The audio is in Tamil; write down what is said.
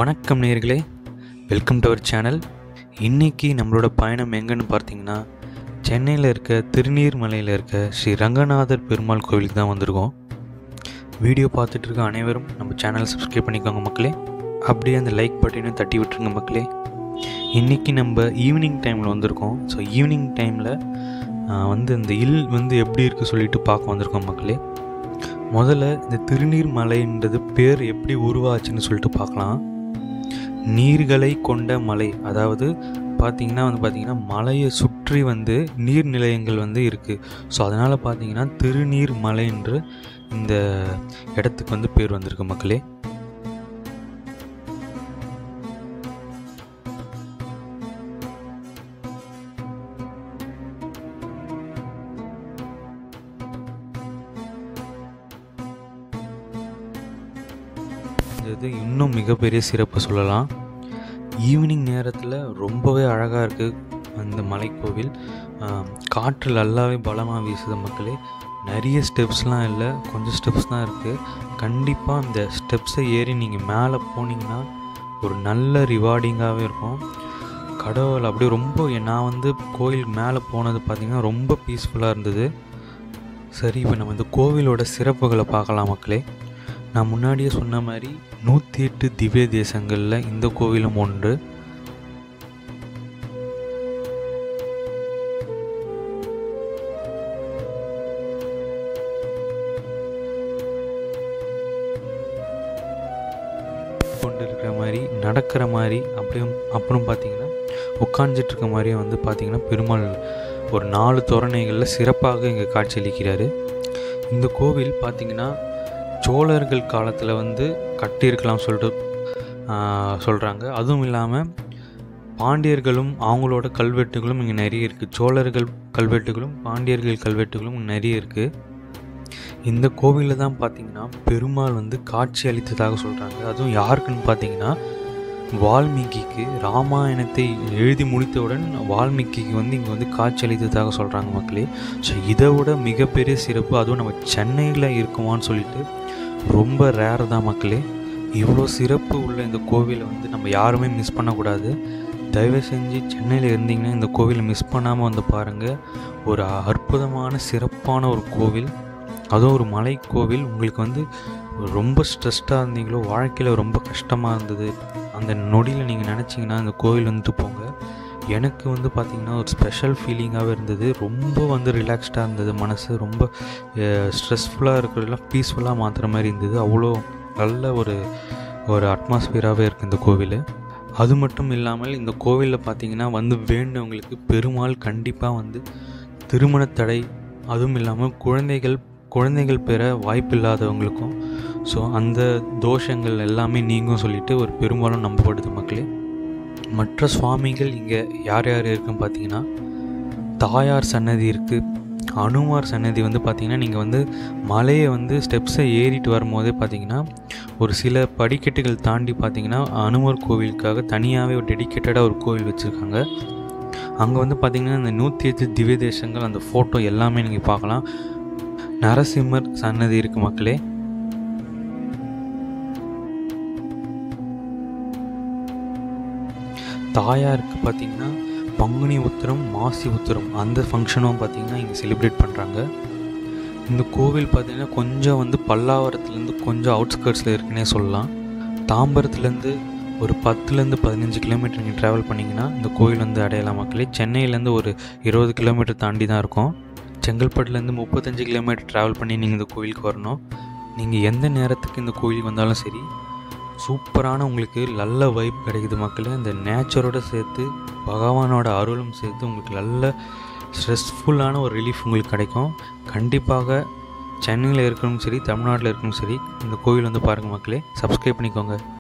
வணக்கம் நேர்களே வெல்கம் டு அவர் சேனல் இன்றைக்கி நம்மளோட பயணம் எங்கன்னு பார்த்தீங்கன்னா சென்னையில் இருக்க திருநீர்மலையில் இருக்க ஸ்ரீ ரங்கநாதர் பெருமாள் கோவிலுக்கு தான் வந்திருக்கோம் வீடியோ பார்த்துட்டு இருக்க அனைவரும் நம்ம சேனலை சப்ஸ்கிரைப் பண்ணிக்கோங்க மக்களே அப்படியே அந்த லைக் பட்டனையும் தட்டி விட்டுருங்க மக்களே இன்றைக்கி நம்ம ஈவினிங் டைமில் வந்திருக்கோம் ஸோ ஈவினிங் டைமில் வந்து இந்த இல் வந்து எப்படி இருக்குது சொல்லிட்டு பார்க்க வந்திருக்கோம் மக்களே முதல்ல இந்த திருநீர் மலைன்றது பேர் எப்படி உருவாச்சுன்னு சொல்லிட்டு பார்க்கலாம் நீர்களை கொண்ட மலை அதாவது பார்த்தீங்கன்னா வந்து பார்த்தீங்கன்னா மலையை சுற்றி வந்து நீர்நிலையங்கள் வந்து இருக்குது ஸோ அதனால் பார்த்தீங்கன்னா திருநீர் மலை என்று இந்த இடத்துக்கு வந்து பேர் வந்திருக்கு மக்களே இது இன்னும் மிகப்பெரிய சிறப்பு சொல்லலாம் ஈவினிங் நேரத்தில் ரொம்பவே அழகாக இருக்குது அந்த மலைக்கோவில் ஆஹ், காற்று நல்லாவே பலமாக வீசுது மக்களே நிறைய ஸ்டெப்ஸ்லாம் இல்லை கொஞ்சம் ஸ்டெப்ஸ் தான் இருக்குது கண்டிப்பாக அந்த ஸ்டெப்ஸை ஏறி நீங்கள் மேலே போனீங்கன்னா ஒரு நல்ல ரிவார்டிங்காகவே இருக்கும் கடவுள் அப்படியே ரொம்ப நான் வந்து கோயில் மேலே போனது பார்த்திங்கன்னா ரொம்ப பீஸ்ஃபுல்லாக இருந்தது சரி இப்போ நம்ம இந்த கோவிலோட சிறப்புகளை பார்க்கலாம் மக்களே நான் முன்னாடியே சொன்ன மாதிரி நூற்றி எட்டு திவ்ய தேசங்களில் இந்த கோவிலும் ஒன்று கொண்டு இருக்கிற மாதிரி நடக்கிற மாதிரி அப்படியும் அப்புறம் பார்த்தீங்கன்னா உட்காந்துட்டு இருக்க மாதிரியே வந்து பார்த்தீங்கன்னா பெருமாள் ஒரு நாலு தோரணைகளில் சிறப்பாக இங்கே காட்சியளிக்கிறாரு இந்த கோவில் பார்த்தீங்கன்னா சோழர்கள் காலத்தில் வந்து கட்டியிருக்கலாம் சொல்லிட்டு சொல்கிறாங்க அதுவும் இல்லாமல் பாண்டியர்களும் அவங்களோட கல்வெட்டுகளும் இங்கே நிறைய இருக்குது சோழர்கள் கல்வெட்டுகளும் பாண்டியர்கள் கல்வெட்டுகளும் இங்க நிறைய இருக்குது இந்த கோவிலில் தான் பார்த்தீங்கன்னா பெருமாள் வந்து காட்சி அளித்ததாக சொல்கிறாங்க அதுவும் யாருக்குன்னு பார்த்தீங்கன்னா வால்மீகிக்கு ராமாயணத்தை எழுதி முடித்தவுடன் வால்மீகிக்கு வந்து இங்கே வந்து காட்சி அளித்ததாக சொல்கிறாங்க மக்களே ஸோ இதை விட மிகப்பெரிய சிறப்பு அதுவும் நம்ம சென்னையில் இருக்குமான்னு சொல்லிட்டு ரொம்ப ரேர் தான் மக்களே இவ்வளோ சிறப்பு உள்ள இந்த கோவிலை வந்து நம்ம யாருமே மிஸ் பண்ணக்கூடாது தயவு செஞ்சு சென்னையில் இருந்தீங்கன்னா இந்த கோவிலை மிஸ் பண்ணாமல் வந்து பாருங்கள் ஒரு அற்புதமான சிறப்பான ஒரு கோவில் அதுவும் ஒரு மலை கோவில் உங்களுக்கு வந்து ரொம்ப ஸ்ட்ரெஸ்டாக இருந்தீங்களோ வாழ்க்கையில் ரொம்ப கஷ்டமாக இருந்தது அந்த நொடியில் நீங்கள் நினச்சிங்கன்னா அந்த கோவில் வந்துட்டு போங்க எனக்கு வந்து பார்த்திங்கன்னா ஒரு ஸ்பெஷல் ஃபீலிங்காகவே இருந்தது ரொம்ப வந்து ரிலாக்ஸ்டாக இருந்தது மனசு ரொம்ப ஸ்ட்ரெஸ்ஃபுல்லாக இருக்கிறதெல்லாம் பீஸ்ஃபுல்லாக மாற்றுற மாதிரி இருந்தது அவ்வளோ நல்ல ஒரு ஒரு அட்மாஸ்பியராகவே இருக்குது இந்த கோவில் அது மட்டும் இல்லாமல் இந்த கோவிலில் பார்த்தீங்கன்னா வந்து வேண்டவங்களுக்கு பெருமாள் கண்டிப்பாக வந்து திருமண தடை அதுவும் இல்லாமல் குழந்தைகள் குழந்தைகள் பெற வாய்ப்பில்லாதவங்களுக்கும் ஸோ அந்த தோஷங்கள் எல்லாமே நீங்கும் சொல்லிட்டு ஒரு பெரும்பாலும் நம்பப்படுது மக்களே மற்ற சுவாமிகள் இங்கே யார் யார் இருக்குன்னு பார்த்தீங்கன்னா தாயார் சன்னதி இருக்குது அனுமார் சன்னதி வந்து பார்த்திங்கன்னா நீங்கள் வந்து மலையை வந்து ஸ்டெப்ஸை ஏறிட்டு வரும்போதே பார்த்தீங்கன்னா ஒரு சில படிக்கட்டுகள் தாண்டி பார்த்தீங்கன்னா அனுமர் கோவிலுக்காக தனியாகவே ஒரு டெடிக்கேட்டடாக ஒரு கோவில் வச்சுருக்காங்க அங்கே வந்து பார்த்திங்கன்னா இந்த நூற்றி எட்டு திவ்ய தேசங்கள் அந்த ஃபோட்டோ எல்லாமே நீங்கள் பார்க்கலாம் நரசிம்மர் சன்னதி இருக்குது மக்களே தாயாருக்கு பார்த்தீங்கன்னா பங்குனி உத்திரம் மாசி உத்திரம் அந்த ஃபங்க்ஷனும் பார்த்தீங்கன்னா இங்கே செலிப்ரேட் பண்ணுறாங்க இந்த கோவில் பார்த்தீங்கன்னா கொஞ்சம் வந்து பல்லாவரத்துலேருந்து கொஞ்சம் அவுட்ஸ்கர்ட்ஸில் இருக்குன்னே சொல்லலாம் தாம்பரத்துலேருந்து ஒரு பத்துலேருந்து பதினஞ்சு கிலோமீட்டர் நீங்கள் ட்ராவல் பண்ணிங்கன்னா இந்த கோவில் வந்து அடையலாம் மக்களே சென்னையிலேருந்து ஒரு இருபது கிலோமீட்டர் தாண்டி தான் இருக்கும் செங்கல்பட்டுலேருந்து முப்பத்தஞ்சு கிலோமீட்டர் ட்ராவல் பண்ணி நீங்கள் இந்த கோவிலுக்கு வரணும் நீங்கள் எந்த நேரத்துக்கு இந்த கோயிலுக்கு வந்தாலும் சரி சூப்பரான உங்களுக்கு நல்ல வைப் கிடைக்குது மக்களே அந்த நேச்சரோட சேர்த்து பகவானோட அருளும் சேர்த்து உங்களுக்கு நல்ல ஸ்ட்ரெஸ்ஃபுல்லான ஒரு ரிலீஃப் உங்களுக்கு கிடைக்கும் கண்டிப்பாக சென்னையில் இருக்கணும் சரி தமிழ்நாட்டில் இருக்கணும் சரி இந்த கோவில் வந்து பாருங்கள் மக்களே சப்ஸ்கிரைப் பண்ணிக்கோங்க